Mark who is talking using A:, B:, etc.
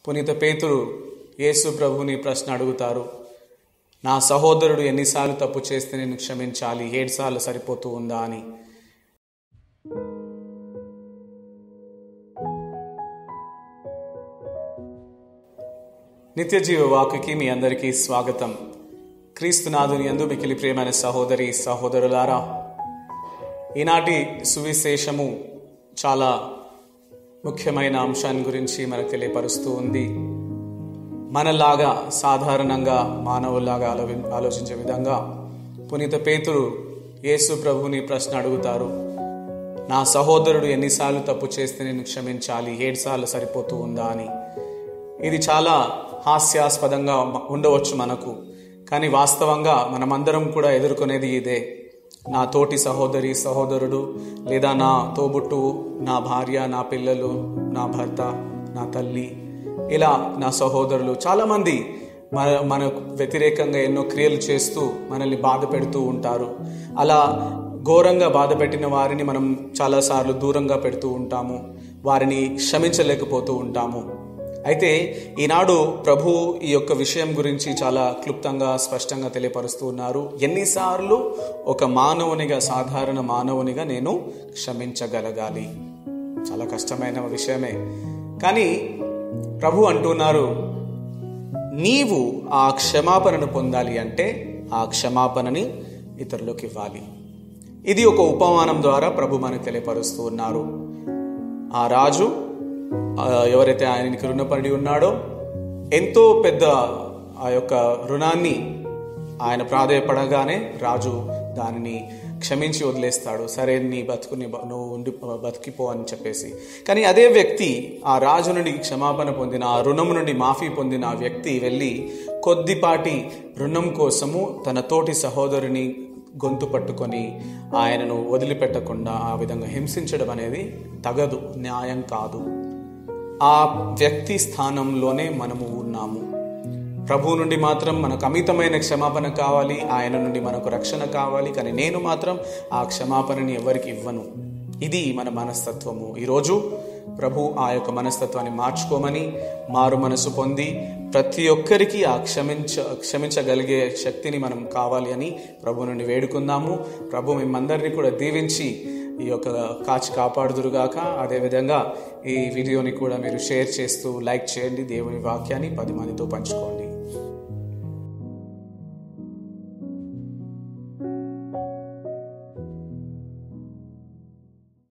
A: పునీత పేతురు యేసు ప్రభుని ప్రశ్న అడుగుతారు నా సహోదరుడు ఎన్నిసార్లు తప్పు చేస్తే నేను క్షమించాలి ఏడు సార్లు సరిపోతూ ఉందా అని నిత్య జీవ వాకుకి మీ అందరికీ స్వాగతం క్రీస్తునాథుని ఎందు మికిలి ప్రియమైన సహోదరి సహోదరులారా ఈనాటి సువిశేషము చాలా ముఖ్యమైన అంశాన్ని గురించి మనకు తెలియపరుస్తూ ఉంది మనలాగా సాధారణంగా మానవులాగా ఆలో ఆలోచించే విధంగా పునీత పేతురు యేసు ప్రభుని ప్రశ్న అడుగుతారు నా సహోదరుడు ఎన్నిసార్లు తప్పు చేస్తే నేను క్షమించాలి ఏడు సార్లు సరిపోతూ ఉందా అని ఇది చాలా హాస్యాస్పదంగా ఉండవచ్చు మనకు కానీ వాస్తవంగా మనమందరం కూడా ఎదుర్కొనేది ఇదే నా తోటి సహోదరి సహోదరుడు లేదా నా తోబుట్టు నా భార్య నా పిల్లలు నా భర్త నా తల్లి ఇలా నా సహోదరులు చాలామంది మన మనకు వ్యతిరేకంగా ఎన్నో క్రియలు చేస్తూ మనల్ని బాధ పెడుతూ ఉంటారు అలా ఘోరంగా బాధ పెట్టిన వారిని మనం చాలాసార్లు దూరంగా పెడుతూ ఉంటాము వారిని క్షమించలేకపోతూ ఉంటాము అయితే ఈనాడు ప్రభు ఈ యొక్క విషయం గురించి చాలా క్లుప్తంగా స్పష్టంగా తెలియపరుస్తూ ఉన్నారు ఎన్నిసార్లు ఒక మానవునిగా సాధారణ మానవునిగా నేను క్షమించగలగాలి చాలా కష్టమైన విషయమే కానీ ప్రభు అంటున్నారు నీవు ఆ క్షమాపణను పొందాలి అంటే ఆ క్షమాపణని ఇతరులకు ఇవ్వాలి ఇది ఒక ఉపమానం ద్వారా ప్రభు మనకు తెలియపరుస్తూ ఉన్నారు ఆ రాజు ఎవరైతే ఆయనకి రుణపడి ఉన్నాడో ఎంతో పెద్ద ఆ యొక్క రుణాన్ని ఆయన ప్రాధాయపడగానే రాజు దానిని క్షమించి వదిలేస్తాడు సరే నీ బతుకుని నువ్వు ఉండి బతికిపో అని చెప్పేసి కానీ అదే వ్యక్తి ఆ రాజు నుండి క్షమాపణ పొందిన ఆ రుణం నుండి మాఫీ పొందిన ఆ వ్యక్తి వెళ్ళి కొద్దిపాటి రుణం కోసము తన తోటి సహోదరుని గొంతు పట్టుకొని ఆయనను వదిలిపెట్టకుండా ఆ విధంగా హింసించడం అనేది తగదు న్యాయం కాదు ఆ వ్యక్తి స్థానంలోనే మనము ఉన్నాము ప్రభు నుండి మాత్రం మనకు అమితమైన క్షమాపణ కావాలి ఆయన నుండి మనకు రక్షణ కావాలి కానీ నేను మాత్రం ఆ క్షమాపణని ఎవరికి ఇవ్వను ఇది మన మనస్తత్వము ఈరోజు ప్రభు ఆ యొక్క మనస్తత్వాన్ని మార్చుకోమని మారు మనసు పొంది ప్రతి ఒక్కరికి ఆ క్షమించ క్షమించగలిగే శక్తిని మనం కావాలి అని ప్రభు నుండి వేడుకుందాము ప్రభు మిమ్మందరినీ కూడా దీవించి ఈ యొక్క కాచి కాపాడుదురుగాక అదేవిధంగా ఈ వీడియోని కూడా మీరు షేర్ చేస్తూ లైక్ చేయండి దేవుని వాక్యాన్ని పది మందితో పంచుకోండి